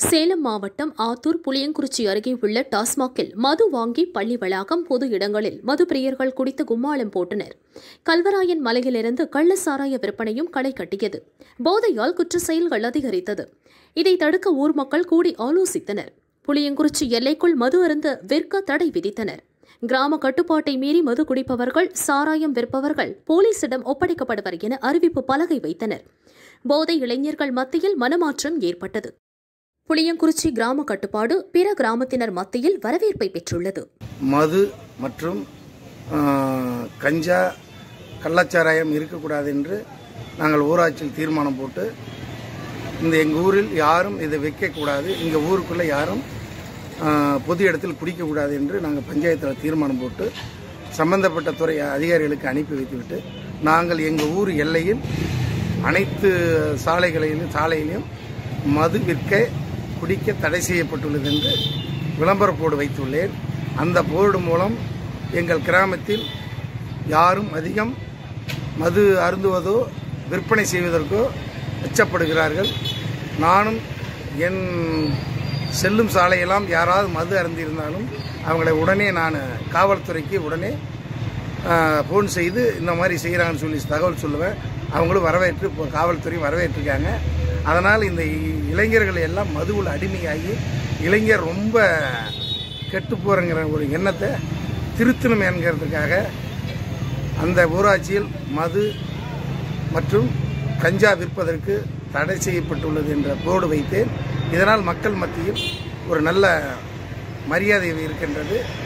சேலம் மாவட்டம் ஆத்தூர் புளியங்குறிச்சி அருகே உள்ள டாஸ்மாகில் மது வாங்கி பள்ளி வளாகம் பொது இடங்களில் மது பிரியர்கள் குடித்து கும்மாளம் போட்டனர் கல்வராயன் மலையிலிருந்து கள்ள சாராய விற்பனையும் களை கட்டியது போதையால் குற்ற செயல்கள் அதிகரித்தது இதை தடுக்க ஊர் மக்கள் கூடி ஆலோசித்தனர் புளியங்குறிச்சி எல்லைக்குள் மது அருந்த விற்க தடை விதித்தனர் கிராம கட்டுப்பாட்டை மீறி மது குடிப்பவர்கள் சாராயம் விற்பவர்கள் போலீசிடம் ஒப்படைக்கப்படுவர் என அறிவிப்பு பலகை வைத்தனர் போதை இளைஞர்கள் மத்தியில் மனமாற்றம் ஏற்பட்டது புளியங்குறிச்சி கிராம கட்டுப்பாடு பிற கிராமத்தினர் மத்தியில் வரவேற்பை பெற்றுள்ளது மது மற்றும் ஆ, கஞ்சா கள்ளச்சாராயம் இருக்கக்கூடாது என்று நாங்கள் ஊராட்சியில் தீர்மானம் போட்டு இந்த எங்கள் ஊரில் யாரும் இதை வைக்கக்கூடாது இங்கே ஊருக்குள்ளே யாரும் ஆ, பொது இடத்தில் குடிக்கக்கூடாது என்று நாங்கள் பஞ்சாயத்தில் தீர்மானம் போட்டு சம்பந்தப்பட்ட துறை அதிகாரிகளுக்கு அனுப்பி வைத்துவிட்டு நாங்கள் எங்கள் ஊர் எல்லையில் அனைத்து சாலைகளிலும் சாலையிலும் மது விற்க குடிக்க தடை செய்யப்பட்டுள்ளது என்று விளம்பர போர்டு வைத்துள்ளேன் அந்த போர்டு மூலம் எங்கள் கிராமத்தில் யாரும் அதிகம் மது அருந்துவதோ விற்பனை செய்வதற்கோ அச்சப்படுகிறார்கள் நானும் என் செல்லும் சாலையெல்லாம் யாராவது மது அருந்திருந்தாலும் அவங்களை உடனே நான் காவல்துறைக்கு உடனே ஃபோன் செய்து இந்த மாதிரி செய்கிறாங்கன்னு சொல்லி தகவல் சொல்லுவேன் அவங்களும் வரவேற்று இப்போ காவல்துறை வரவேற்றிருக்காங்க அதனால் இந்த இ- இளைஞர்கள் எல்லாம் மதுவில் அடிமையாகி இளைஞர் ரொம்ப கெட்டு போகிறங்கிற ஒரு எண்ணத்தை திருத்தணும் என்கிறதுக்காக அந்த ஊராட்சியில் மது மற்றும் கஞ்சா விற்பதற்கு தடை செய்யப்பட்டுள்ளது என்ற போர்டு வைத்தேன் இதனால் மக்கள் மத்தியில் ஒரு நல்ல மரியாதை இருக்கின்றது